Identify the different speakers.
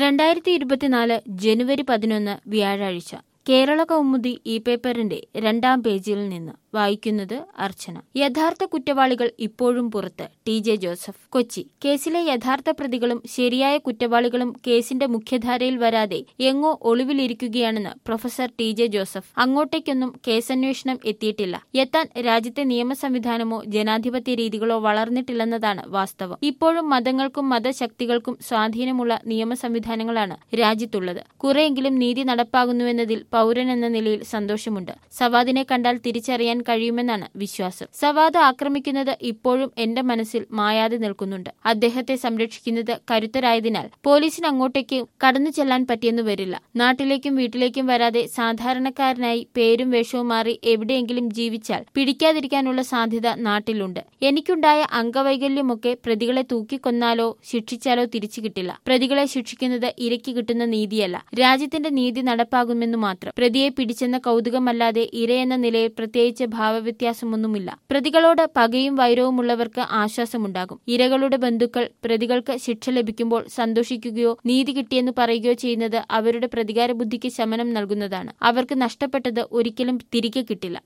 Speaker 1: രണ്ടായിരത്തി ഇരുപത്തിനാല് ജനുവരി പതിനൊന്ന് വ്യാഴാഴ്ച കേരള കൗമുദി ഈ പേപ്പറിന്റെ രണ്ടാം പേജിൽ നിന്ന് വായിക്കുന്നത് അർച്ചന യഥാർത്ഥ കുറ്റവാളികൾ ഇപ്പോഴും പുറത്ത് ടി ജെ ജോസഫ് കൊച്ചി കേസിലെ യഥാർത്ഥ പ്രതികളും ശരിയായ കുറ്റവാളികളും കേസിന്റെ മുഖ്യധാരയിൽ വരാതെ എങ്ങോ ഒളിവിലിരിക്കുകയാണെന്ന് പ്രൊഫസർ ടി ജെ ജോസഫ് അങ്ങോട്ടേക്കൊന്നും കേസന്വേഷണം എത്തിയിട്ടില്ല എത്താൻ രാജ്യത്തെ നിയമ സംവിധാനമോ ജനാധിപത്യ രീതികളോ വളർന്നിട്ടില്ലെന്നതാണ് വാസ്തവം ഇപ്പോഴും മതങ്ങൾക്കും മതശക്തികൾക്കും സ്വാധീനമുള്ള നിയമ സംവിധാനങ്ങളാണ് രാജ്യത്തുള്ളത് കുറെയെങ്കിലും നീതി നടപ്പാകുന്നുവെന്നതിൽ പൗരൻ എന്ന നിലയിൽ സന്തോഷമുണ്ട് സവാദിനെ കണ്ടാൽ തിരിച്ചറിയാൻ കഴിയുമെന്നാണ് വിശ്വാസം സവാദ് ആക്രമിക്കുന്നത് ഇപ്പോഴും എന്റെ മനസ്സിൽ മായാതെ നിൽക്കുന്നുണ്ട് അദ്ദേഹത്തെ സംരക്ഷിക്കുന്നത് കരുത്തരായതിനാൽ പോലീസിന് അങ്ങോട്ടേക്ക് കടന്നു ചെല്ലാൻ പറ്റിയെന്നു വരില്ല നാട്ടിലേക്കും വീട്ടിലേക്കും വരാതെ സാധാരണക്കാരനായി പേരും വേഷവും മാറി എവിടെയെങ്കിലും ജീവിച്ചാൽ പിടിക്കാതിരിക്കാനുള്ള സാധ്യത നാട്ടിലുണ്ട് എനിക്കുണ്ടായ അംഗവൈകല്യമൊക്കെ പ്രതികളെ തൂക്കിക്കൊന്നാലോ ശിക്ഷിച്ചാലോ തിരിച്ചു കിട്ടില്ല പ്രതികളെ ശിക്ഷിക്കുന്നത് ഇരയ്ക്ക് കിട്ടുന്ന നീതിയല്ല രാജ്യത്തിന്റെ നീതി നടപ്പാകുമെന്നു മാത്രം പ്രതിയെ പിടിച്ചെന്ന കൗതുകമല്ലാതെ ഇരയെന്ന നിലയിൽ പ്രത്യേകിച്ച് ഭാവവ്യത്യാസമൊന്നുമില്ല പ്രതികളോട് പകയും വൈരവുമുള്ളവർക്ക് ആശ്വാസമുണ്ടാകും ഇരകളുടെ ബന്ധുക്കൾ പ്രതികൾക്ക് ശിക്ഷ ലഭിക്കുമ്പോൾ സന്തോഷിക്കുകയോ നീതി കിട്ടിയെന്ന് പറയുകയോ ചെയ്യുന്നത് അവരുടെ പ്രതികാര ബുദ്ധിക്ക് ശമനം നൽകുന്നതാണ് അവർക്ക് നഷ്ടപ്പെട്ടത് ഒരിക്കലും തിരികെ കിട്ടില്ല